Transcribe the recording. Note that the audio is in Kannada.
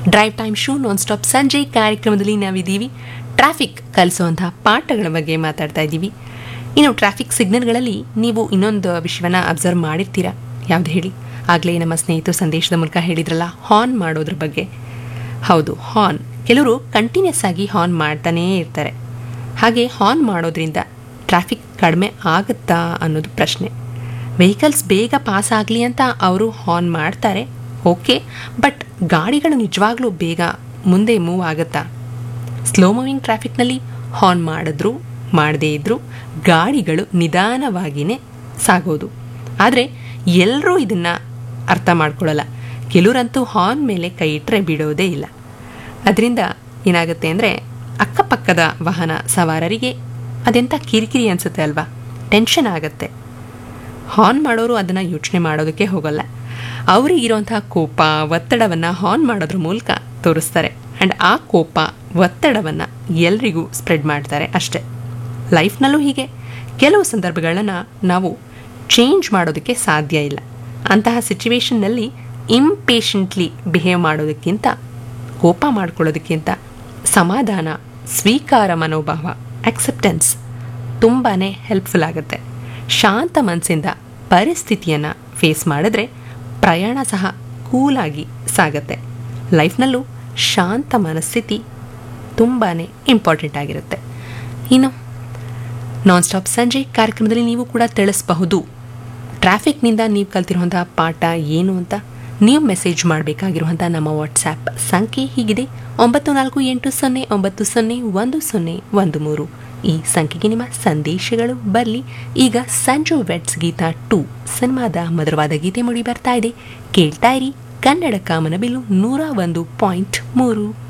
drive time show nonstop ಸಂಜೆ ಕಾರ್ಯಕ್ರಮದಲ್ಲಿ ನಾವಿದ್ದೀವಿ ಟ್ರಾಫಿಕ್ ಕಲಿಸುವಂತಹ ಪಾಠಗಳ ಬಗ್ಗೆ ಮಾತಾಡ್ತಾ ಇದ್ದೀವಿ ಇನ್ನು ಟ್ರಾಫಿಕ್ ಸಿಗ್ನಲ್ಗಳಲ್ಲಿ ನೀವು ಇನ್ನೊಂದು ವಿಷಯವನ್ನ ಅಬ್ಸರ್ವ್ ಮಾಡಿರ್ತೀರಾ ಯಾವ್ದು ಹೇಳಿ ಆಗಲೇ ನಮ್ಮ ಸ್ನೇಹಿತರು ಸಂದೇಶದ ಮೂಲಕ ಹೇಳಿದ್ರಲ್ಲ ಹಾರ್ನ್ ಮಾಡೋದ್ರ ಬಗ್ಗೆ ಹೌದು ಹಾರ್ನ್ ಕೆಲವರು ಕಂಟಿನ್ಯೂಸ್ ಆಗಿ ಹಾರ್ನ್ ಮಾಡ್ತಾನೇ ಇರ್ತಾರೆ ಹಾಗೆ ಹಾರ್ನ್ ಮಾಡೋದ್ರಿಂದ ಟ್ರಾಫಿಕ್ ಕಡಿಮೆ ಆಗುತ್ತಾ ಅನ್ನೋದು ಪ್ರಶ್ನೆ ವೆಹಿಕಲ್ಸ್ ಬೇಗ ಪಾಸ್ ಆಗಲಿ ಅಂತ ಅವರು ಹಾರ್ನ್ ಮಾಡ್ತಾರೆ ಓಕೆ ಬಟ್ ಗಾಡಿಗಳು ನಿಜವಾಗ್ಲೂ ಬೇಗ ಮುಂದೆ ಮೂವ್ ಆಗುತ್ತಾ ಸ್ಲೋ ಮೂವಿಂಗ್ ಟ್ರಾಫಿಕ್ನಲ್ಲಿ ಹಾರ್ನ್ ಮಾಡಿದ್ರು ಮಾಡದೇ ಇದ್ದರೂ ಗಾಡಿಗಳು ನಿಧಾನವಾಗಿಯೇ ಸಾಗೋದು ಆದರೆ ಎಲ್ಲರೂ ಇದನ್ನು ಅರ್ಥ ಮಾಡ್ಕೊಳ್ಳಲ್ಲ ಕೆಲವರಂತೂ ಹಾರ್ನ್ ಮೇಲೆ ಕೈ ಇಟ್ಟರೆ ಬಿಡೋದೇ ಇಲ್ಲ ಅದರಿಂದ ಏನಾಗುತ್ತೆ ಅಂದರೆ ಅಕ್ಕಪಕ್ಕದ ವಾಹನ ಸವಾರರಿಗೆ ಅದೆಂಥ ಕಿರಿಕಿರಿ ಅನಿಸುತ್ತೆ ಅಲ್ವಾ ಟೆನ್ಷನ್ ಆಗುತ್ತೆ ಹಾರ್ನ್ ಮಾಡೋರು ಅದನ್ನು ಯೋಚನೆ ಮಾಡೋದಕ್ಕೆ ಹೋಗಲ್ಲ ಅವರಿಗೆ ಇರುವಂತಹ ಕೋಪ ಒತ್ತಡವನ್ನು ಹಾರ್ನ್ ಮಾಡೋದ್ರ ಮೂಲಕ ತೋರಿಸ್ತಾರೆ ಆ್ಯಂಡ್ ಆ ಕೋಪ ಒತ್ತಡವನ್ನು ಎಲ್ರಿಗೂ ಸ್ಪ್ರೆಡ್ ಮಾಡ್ತಾರೆ ಅಷ್ಟೆ ಲೈಫ್ನಲ್ಲೂ ಹೀಗೆ ಕೆಲವು ಸಂದರ್ಭಗಳನ್ನು ನಾವು ಚೇಂಜ್ ಮಾಡೋದಕ್ಕೆ ಸಾಧ್ಯ ಇಲ್ಲ ಅಂತಹ ಸಿಚುವೇಶನ್ನಲ್ಲಿ ಇಂಪೇಷಂಟ್ಲಿ ಬಿಹೇವ್ ಮಾಡೋದಕ್ಕಿಂತ ಕೋಪ ಮಾಡ್ಕೊಳ್ಳೋದಕ್ಕಿಂತ ಸಮಾಧಾನ ಸ್ವೀಕಾರ ಮನೋಭಾವ ಅಕ್ಸೆಪ್ಟೆನ್ಸ್ ತುಂಬಾ ಹೆಲ್ಪ್ಫುಲ್ ಆಗುತ್ತೆ ಶಾಂತ ಮನಸ್ಸಿಂದ ಪರಿಸ್ಥಿತಿಯನ್ನು ಫೇಸ್ ಮಾಡಿದ್ರೆ ಪ್ರಯಾಣ ಸಹ ಕೂಲಾಗಿ ಸಾಗತ್ತೆ ಲೈಫ್ನಲ್ಲೂ ಶಾಂತ ಮನಸ್ಥಿತಿ ತುಂಬಾ ಇಂಪಾರ್ಟೆಂಟ್ ಆಗಿರುತ್ತೆ ಇನ್ನು ನಾನ್ ಸ್ಟಾಪ್ ಸಂಜೆ ಕಾರ್ಯಕ್ರಮದಲ್ಲಿ ನೀವು ಕೂಡ ತಿಳಿಸಬಹುದು ಟ್ರಾಫಿಕ್ನಿಂದ ನೀವು ಕಲ್ತಿರುವಂತಹ ಪಾಠ ಏನು ಅಂತ ನೀವು ಮೆಸೇಜ್ ಮಾಡಬೇಕಾಗಿರುವಂಥ ನಮ್ಮ ವಾಟ್ಸ್ಯಾಪ್ ಸಂಖ್ಯೆ ಹೀಗಿದೆ ಒಂಬತ್ತು ನಾಲ್ಕು ಎಂಟು ಸೊನ್ನೆ ಒಂಬತ್ತು ಸೊನ್ನೆ ಒಂದು ಸೊನ್ನೆ ಒಂದು ಮೂರು ಈ ಸಂಖ್ಯೆಗೆ ನಿಮ್ಮ ಸಂದೇಶಗಳು ಬರಲಿ ಈಗ ಸಂಜು ವೆಟ್ಸ್ ಗೀತಾ ಟು ಸಿನಿಮಾದ ಮಧುರವಾದ ಗೀತೆ ಮೂಡಿ ಬರ್ತಾ ಇದೆ ಕೇಳ್ತಾ ಇರಿ ಕನ್ನಡ ಕಾಮನಬಿಲ್ಲು ನೂರ ಒಂದು ಪಾಯಿಂಟ್ ಮೂರು